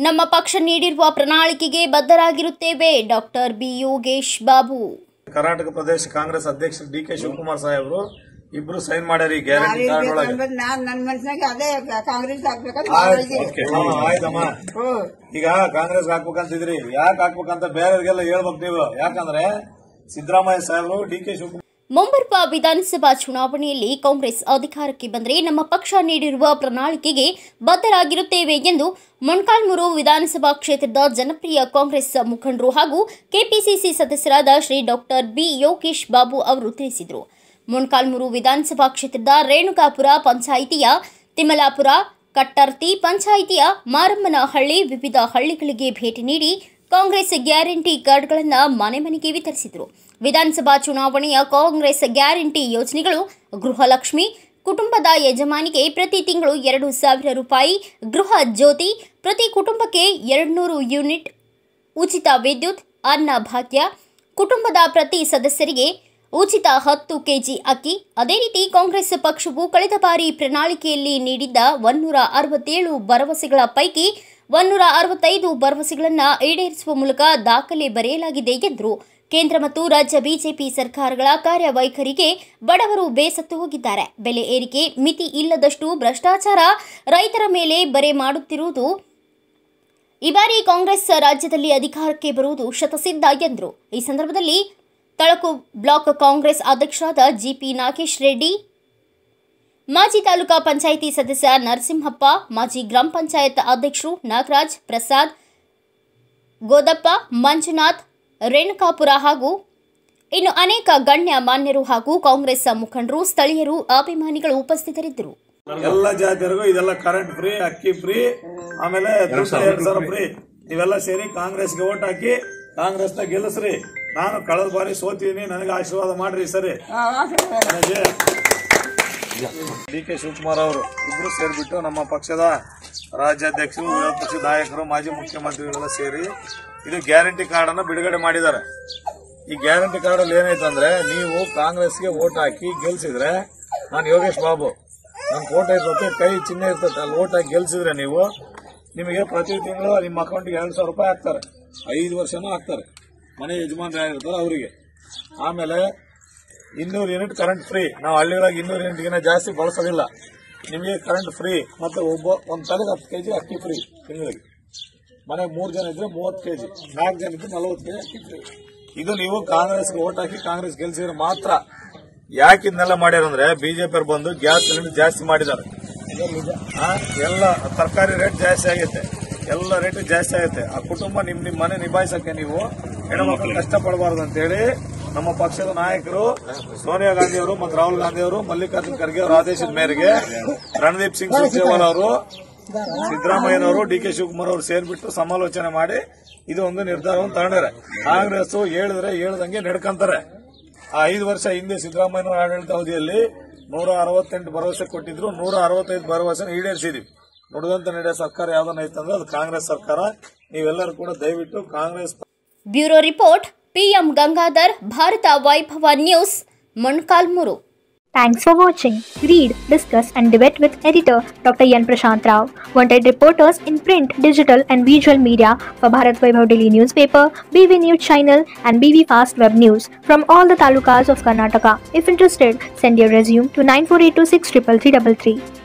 ನಮ್ಮ ಪಕ್ಷ ನೀಡಿರುವ ಪ್ರಣಾಳಿಕೆಗೆ ಬದ್ಧರಾಗಿರುತ್ತೇವೆ ಡಾಕ್ಟರ್ ಬಿ ಯೋಗೇಶ್ ಬಾಬು ಕರ್ನಾಟಕ ಪ್ರದೇಶ ಕಾಂಗ್ರೆಸ್ ಅಧ್ಯಕ್ಷ ಡಿ ಕೆ ಶಿವಕುಮಾರ್ ಸಾಹೇಬರು ಇಬ್ರು ಸೈನ್ ಮಾಡ್ಯಾರ ಈ ಗ್ಯಾರಂಟಿ ಕಾರ್ಡ್ ಒಳಗೆ ನಾನ್ ನನ್ನ ಮನಸ್ಸಿನಾಗ ಅದೇ ಕಾಂಗ್ರೆಸ್ ಹಾಕ್ಬೇಕಂತ ಆಯ್ತು, ಮಾಡಿದ್ದೀನಿ. ಹಾ, ಆಯ್ತಮ್ಮ ಹ್ಮ್. ಈಗ ಕಾಂಗ್ರೆಸ್ ಹಾಕ್ಬೇಕಂತಿದ್ರಿ ಯಾಕೆ ಹಾಕ್ಬೇಕಂತ ಬೇರೆಯವ್ರಿಗೆಲ್ಲ ಹೇಳ್ಬೇಕು ನೀವು ಯಾಕಂದ್ರೆ ಸಿದ್ದರಾಮಯ್ಯ ಸಾಹೇಬರು ಡಿ ಕೆ ಶಿವಕುಮಾರ್ ಮುಂಬರುವ ವಿಧಾನಸಭಾ ಚುನಾವಣೆಯಲ್ಲಿ ಕಾಂಗ್ರೆಸ್ ಅಧಿಕಾರಕ್ಕೆ ಬಂದರೆ ನಮ್ಮ ಪಕ್ಷ ನೀಡಿರುವ ಪ್ರಣಾಳಿಕೆಗೆ ಬದ್ಧರಾಗಿರುತ್ತೇವೆ ಎಂದು ಮೊಣಕಾಲ್ಮೂರು ವಿಧಾನಸಭಾ ಕ್ಷೇತ್ರದ ಜನಪ್ರಿಯ ಕಾಂಗ್ರೆಸ್ ಮುಖಂಡರು ಹಾಗೂ ಕೆಪಿಸಿಸಿ ಸದಸ್ಯರಾದ ಶ್ರೀ ಡಾಕ್ಟರ್ ಬಿ ಯೋಗೇಶ್ ಬಾಬು ಅವರು ತಿಳಿಸಿದರು ಮೊಣಕಾಲ್ಮೂರು ವಿಧಾನಸಭಾ ಕ್ಷೇತ್ರದ ರೇಣುಕಾಪುರ ಪಂಚಾಯಿತಿಯ ತಿಮಲಾಪುರ ಕಟ್ಟರ್ತಿ ಪಂಚಾಯಿತಿಯ ಮಾರಮ್ಮನಹಳ್ಳಿ ವಿವಿಧ ಹಳ್ಳಿಗಳಿಗೆ ಭೇಟಿ ನೀಡಿ ಕಾಂಗ್ರೆಸ್ ಗ್ಯಾರಂಟಿ ಕಾರ್ಡ್ಗಳನ್ನು ಮನೆ ಮನೆಗೆ ವಿತರಿಸಿದರು ವಿಧಾನಸಭಾ ಚುನಾವಣೆಯ ಕಾಂಗ್ರೆಸ್ ಗ್ಯಾರಂಟಿ ಯೋಜನೆಗಳು ಗೃಹಲಕ್ಷ್ಮಿ ಕುಟುಂಬದ ಯಜಮಾನಿಗೆ ಪ್ರತಿ ತಿಂಗಳು ಎರಡು ಸಾವಿರ ರೂಪಾಯಿ ಗೃಹ ಜ್ಯೋತಿ ಪ್ರತಿ ಕುಟುಂಬಕ್ಕೆ ಎರಡುನೂರು ಯೂನಿಟ್ ಉಚಿತ ವಿದ್ಯುತ್ ಅನ್ನ ಭಾಗ್ಯ ಕುಟುಂಬದ ಪ್ರತಿ ಸದಸ್ಯರಿಗೆ ಉಚಿತ ಹತ್ತು ಕೆಜಿ ಅಕ್ಕಿ ಅದೇ ರೀತಿ ಕಾಂಗ್ರೆಸ್ ಪಕ್ಷವು ಕಳೆದ ಬಾರಿ ಪ್ರಣಾಳಿಕೆಯಲ್ಲಿ ನೀಡಿದ್ದ ಒನ್ನೂರ ಅರವತ್ತೇಳು ಭರವಸೆಗಳ ಪೈಕಿ ಒನ್ನೂರ ಅರವತ್ತೈದು ಭರವಸೆಗಳನ್ನು ಈಡೇರಿಸುವ ಮೂಲಕ ದಾಖಲೆ ಬರೆಯಲಾಗಿದೆ ಎಂದರು ಕೇಂದ್ರ ಮತ್ತು ರಾಜ್ಯ ಬಿಜೆಪಿ ಸರ್ಕಾರಗಳ ಕಾರ್ಯವೈಖರಿಗೆ ಬಡವರು ಬೇಸತ್ತು ಹೋಗಿದ್ದಾರೆ ಬೆಲೆ ಏರಿಕೆ ಮಿತಿ ಇಲ್ಲದಷ್ಟು ಭ್ರಷ್ಟಾಚಾರ ರೈತರ ಮೇಲೆ ಬರೆ ಮಾಡುತ್ತಿರುವುದು ಈ ಬಾರಿ ಕಾಂಗ್ರೆಸ್ ರಾಜ್ಯದಲ್ಲಿ ಅಧಿಕಾರಕ್ಕೆ ಬರುವುದು ಶತಸಿದ್ಧ ಎಂದರು ಈ ಸಂದರ್ಭದಲ್ಲಿ ತಳಕು ಬ್ಲಾಕ್ ಕಾಂಗ್ರೆಸ್ ಅಧ್ಯಕ್ಷರಾದ ಜಿಪಿ ನಾಗೇಶ್ ರೆಡ್ಡಿ ಮಾಜಿ ತಾಲೂಕಾ ಪಂಚಾಯಿತಿ ಸದಸ್ಯ ನರಸಿಂಹಪ್ಪ ಮಾಜಿ ಗ್ರಾಮ ಪಂಚಾಯತ್ ಅಧ್ಯಕ್ಷರು ನಾಗರಾಜ್ ಪ್ರಸಾದ್ ಗೋದಪ್ಪ ಮಂಜುನಾಥ್ ರೇಣುಕಾಪುರ ಹಾಗೂ ಇನ್ನು ಅನೇಕ ಗಣ್ಯ ಮಾನ್ಯರು ಹಾಗೂ ಕಾಂಗ್ರೆಸ್ ಮುಖಂಡರು ಸ್ಥಳೀಯರು ಅಭಿಮಾನಿಗಳು ಉಪಸ್ಥಿತರಿದ್ದರು ಎಲ್ಲ ಜಾತಿಯರಿಗೂ ಇದೆಲ್ಲ ಕರೆಂಟ್ ಫ್ರೀ ಅಕ್ಕಿ ಫ್ರೀ ಆಮೇಲೆ ದುಡ್ಡು ಎರಡ್ ಸಾವಿರ ಫ್ರೀ ನೀವೆಲ್ಲ ಸೇರಿ ಕಾಂಗ್ರೆಸ್ಗೆ ಓಟ್ ಹಾಕಿ ಕಾಂಗ್ರೆಸ್ ಗೆಲ್ಲಿಸ್ರಿ ನಾನು ಕಳೆದ ಬಾರಿ ಸೋತಿದ್ದೀನಿ ನನಗೆ ಆಶೀರ್ವಾದ ಮಾಡ್ರಿ ಸರಿ ಆ, ಆಶೀರ್ವಾದ. ಡಿ ಕೆ ಶಿವಕುಮಾರ್ ಅವರು ಇಬ್ರು ಸೇರ್ಬಿಟ್ಟು ನಮ್ಮ ಪಕ್ಷದ ರಾಜ್ಯಾಧ್ಯಕ್ಷರು ವಿರೋಧ ಪಕ್ಷದ ನಾಯಕರು ಮಾಜಿ ಮುಖ್ಯಮಂತ್ರಿಗಳೆಲ್ಲ ಸೇರಿ ಇದು ಗ್ಯಾರಂಟಿ ಕಾರ್ಡ್ ಅನ್ನು ಬಿಡುಗಡೆ ಮಾಡಿದ್ದಾರೆ ಈ ಗ್ಯಾರಂಟಿ ಕಾರ್ಡ್ ಅಲ್ಲಿ ಏನಾಯ್ತು ಅಂದ್ರೆ ನೀವು ಕಾಂಗ್ರೆಸ್ಗೆ ವೋಟ್ ಹಾಕಿ ಗೆಲ್ಸಿದ್ರೆ ನಾನು ಯೋಗೇಶ್ ಬಾಬು ನನ್ನ ಫೋಟೋ ಇರ್ತದೆ ಕೈ ಚಿಹ್ನೆ ಇರ್ತದೆ ಅಲ್ಲಿ ವೋಟ್ ಹಾಕಿ ಗೆಲ್ಸಿದ್ರೆ ನೀವು ನಿಮಗೆ ಪ್ರತಿ ತಿಂಗಳು ನಿಮ್ಮ ಅಕೌಂಟ್ಗೆ ಎರಡು ಸಾವಿರ ರೂಪಾಯಿ ಹಾಕ್ತಾರೆ ಐದು ವರ್ಷನೂ ಹಾಕ್ತಾರೆ ಮನೆ ಯಜಮಾನ್ರು ಯಾರಿರ್ತಾರೆ ಅವರಿಗೆ ಆಮೇಲೆ ಇನ್ನೂರು ಯೂನಿಟ್ ಕರೆಂಟ್ ಫ್ರೀ ನಾವು ಹಳ್ಳಿಗಳಾಗ ಇನ್ನೂರು ಯೂನಿಟ್ಗಿಂತ ಜಾಸ್ತಿ ಬಳಸೋದಿಲ್ಲ ನಿಮಗೆ ಕರೆಂಟ್ ಫ್ರೀ ಮತ್ತೆ ಒಬ್ಬ ಒಂದು ತಲೆಗೆ ಹತ್ತು ಕೆಜಿ ಅಕ್ಕಿ ಫ್ರೀ ತಿಂಗಳಿಗೆ ಮನೆಗೆ ಮೂರು ಜನ ಇದ್ರೆ ಮೂವತ್ತು ಕೆಜಿ ನಾಲ್ಕು ಜನ ಇದ್ರೆ ನಲವತ್ತು ಕೆಜಿ ಅಕ್ಕಿ ಫ್ರೀ ಇದು ನೀವು ಕಾಂಗ್ರೆಸ್ಗೆ ಓಟ್ ಹಾಕಿ ಕಾಂಗ್ರೆಸ್ ಗೆಲ್ಸಿದ್ರೆ ಮಾತ್ರ ಯಾಕೆ ಇದನ್ನೆಲ್ಲ ಮಾಡ್ಯಾರಂದ್ರೆ ಬಿಜೆಪಿ ಅವ್ರು ಬಂದು ಗ್ಯಾಸ್ ಸಿಲಿಂಡರ್ ಜಾಸ್ತಿ ಮಾಡಿದ್ದಾರೆ ಆ, ಎಲ್ಲ ತರಕಾರಿ ರೇಟ್ ಜಾಸ್ತಿ ಆಗೈತೆ ಎಲ್ಲ ರೇಟ್ ಜಾಸ್ತಿ ಆಗೈತೆ ಆ ಕುಟುಂಬ ನಿಮ್ ನಿಮ್ ಮನೆ ನಿಭಾಯಿಸಕ್ಕೆ ನೀವು ಹೆಣ್ಮಕ್ಳು ಕಷ್ಟ ಪಡಬಾರ್ದು ಅಂತೇಳಿ ನಮ್ಮ ಪಕ್ಷದ ನಾಯಕರು ಸೋನಿಯಾ ಗಾಂಧಿ ಅವರು ಮತ್ತು ರಾಹುಲ್ ಗಾಂಧಿ ಅವರು ಮಲ್ಲಿಕಾರ್ಜುನ್ ಖರ್ಗೆ ಅವರ ಆದೇಶದ ಮೇರೆಗೆ ರಣದೀಪ್ ಸಿಂಗ್ ಸುರ್ಜೇವಾಲಾ ಅವರು ಸಿದ್ದರಾಮಯ್ಯನವರು ಡಿ ಕೆ ಶಿವಕುಮಾರ್ ಅವರು ಸೇರ್ಬಿಟ್ಟು ಸಮಾಲೋಚನೆ ಮಾಡಿ ಇದು ಒಂದು ನಿರ್ಧಾರವನ್ನು ತಗೊಂಡಾರೆ ಕಾಂಗ್ರೆಸ್ ಹೇಳಿದ್ರೆ ಹೇಳ್ದಂಗೆ ನಡ್ಕಂತಾರೆ ಆ ಐದು ವರ್ಷ ಹಿಂದೆ ಸಿದ್ದರಾಮಯ್ಯನವರ ಆಡಳಿತ ಅವಧಿಯಲ್ಲಿ ನೂರ ಅರವತ್ತೆಂಟು ಭರವಸೆ ಕೊಟ್ಟಿದ್ರು ನೂರ ಅರವತ್ತೈದು ಭರವಸೆ ಈಡೇರಿಸಿದೀವಿ ನುಡಿದಂತೆ ನಡೆಯೋ ಸರ್ಕಾರ ಯಾವ್ದನ್ನ ಐತಂದ್ರೆ ಅದು ಕಾಂಗ್ರೆಸ್ ಸರ್ಕಾರ ನೀವೆಲ್ಲರೂ ಕೂಡ ದಯವಿಟ್ಟು Congress bureau report PM Gangadhar Bharata Vaibhava news Molakalmuru Thanks for watching. Read, discuss, and debate with editor Dr. Yan Prashant Rao. Wanted reporters in print, digital, and visual media for Bharat Vaibhav Daily Newspaper, BV News Channel, and BV Fast Web News from all the talukas of Karnataka. If interested, send your resume to 9482633333.